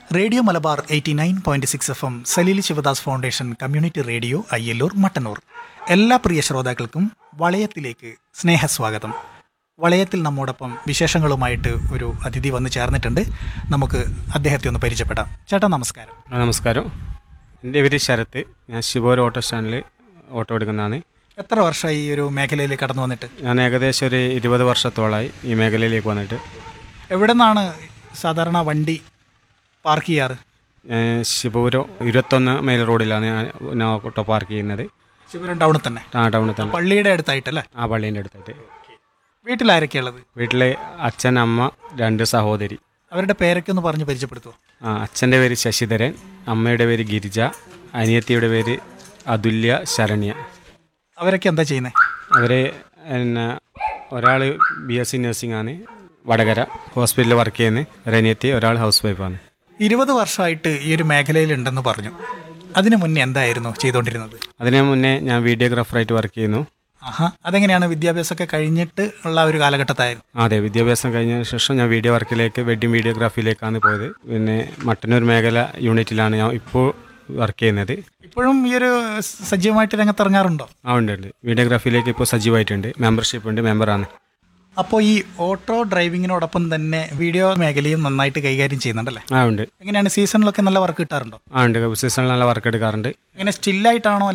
radio Malabar eighty nine point six F M Saleel Sivadas foundation community radio Ayyalloor Mattannur എല്ലാ പ്രിയ ശ്രോതാക്കൾക്കും വളയത്തിലേക്ക് സ്നേഹസ്വാഗതം വളയത്തിൽ നമ്മോടൊപ്പം വിശേഷങ്ങളുമായിട്ട് ഒരു അതിഥി വന്ന് ചേർന്നിട്ടുണ്ട് നമുക്ക് അദ്ദേഹത്തെ ഒന്ന് പരിചയപ്പെടാം ചേട്ടാ നമസ്കാരം ആ, നമസ്കാരം എൻ്റെ പേര് ശരത്ത് ഞാൻ ശിവോർ ഓട്ടോ സ്റ്റാൻഡിൽ ഓട്ടോ എടുക്കുന്നതാണ് എത്ര വർഷമായി ഈ ഒരു മേഖലയിൽ കടന്നു വന്നിട്ട് ഞാൻ ഏകദേശം ഒരു ഇരുപത് വർഷത്തോളമായി ഈ മേഖലയിലേക്ക് വന്നിട്ട് എവിടെ നിന്നാണ് സാധാരണ വണ്ടി പാർക്ക് ചെയ്യാറ് ഞാൻ ശിവപുരം ഇരുപത്തൊന്ന് മൈൽ റോഡിലാണ് ഞാൻ ഞാൻ ഓട്ടോ പാർക്ക് ചെയ്യുന്നത് ശിവപുരം ടൗണിൽ തന്നെ ആ ടൗണിൽ തന്നെ പള്ളിയുടെ അടുത്തായിട്ടല്ലേ ആ പള്ളീൻ്റെ അടുത്തായിട്ട് വീട്ടിലാരൊക്കെയുള്ളത് വീട്ടിലെ അച്ഛൻ അമ്മ രണ്ട് സഹോദരി അവരുടെ പേരൊക്കെ ഒന്ന് പറഞ്ഞ് പരിചയപ്പെടുത്തുമോ ആ അച്ഛൻ്റെ പേര് ശശിധരൻ അമ്മയുടെ പേര് ഗിരിജ അനിയത്തിയുടെ പേര് അതുല്യ ശരണ്യ അവരൊക്കെ എന്താ ചെയ്യുന്നത് അവരെ പിന്നെ ഒരാൾ ബി എസ് സി നഴ്സിംഗ് ആണ് വടകര ഹോസ്പിറ്റലിൽ വർക്ക് ചെയ്യുന്നത് ഒരനിയത്തി ഒരാൾ ഹൗസ് വൈഫാണ് ഇരുപത് വർഷമായിട്ട് ഈ ഒരു മേഖലയിൽ ഉണ്ടെന്ന് പറഞ്ഞു അതിനു മുന്നേ എന്തായിരുന്നു ചെയ്തുകൊണ്ടിരുന്നത് അതിന് മുന്നേ ഞാൻ വീഡിയോഗ്രാഫറായിട്ട് വർക്ക് ചെയ്യുന്നു ആഹാ അതെങ്ങനെയാണ് വിദ്യാഭ്യാസമൊക്കെ കഴിഞ്ഞിട്ട് ഉള്ള ഒരു കാലഘട്ടത്തായിരുന്നു അതെ വിദ്യാഭ്യാസം കഴിഞ്ഞ ശേഷം ഞാൻ വീഡിയോ വർക്കിലേക്ക് വെഡിങ് വീഡിയോഗ്രാഫിയിലേക്കാണ് പോയത് പിന്നെ മട്ടന്നൂർ മേഖല യൂണിറ്റിലാണ് ഞാൻ ഇപ്പോൾ വർക്ക് ചെയ്യുന്നത് ഇപ്പോഴും ഈ ഒരു സജീവമായിട്ട് രംഗത്തിറങ്ങാറുണ്ടോ ആ ഉണ്ട് ഉണ്ട് വീഡിയോഗ്രാഫിയിലേക്ക് ഇപ്പോൾ സജീവമായിട്ടുണ്ട് മെമ്പർഷിപ്പ് ഉണ്ട് മെമ്പറാണ് അപ്പോൾ ഈ ഓട്ടോ ഡ്രൈവിങ്ങിനോടൊപ്പം തന്നെ വീഡിയോ മേഖലയും നന്നായിട്ട് കൈകാര്യം ചെയ്യുന്നുണ്ടല്ലേ ആ ഉണ്ട് എങ്ങനെയാണ് സീസണിലൊക്കെ നല്ല വർക്ക് കിട്ടാറുണ്ടോ ആ ഉണ്ട് സീസണിൽ നല്ല വർക്ക് എടുക്കാറുണ്ട് എങ്ങനെ സ്റ്റില്ലായിട്ടാണോ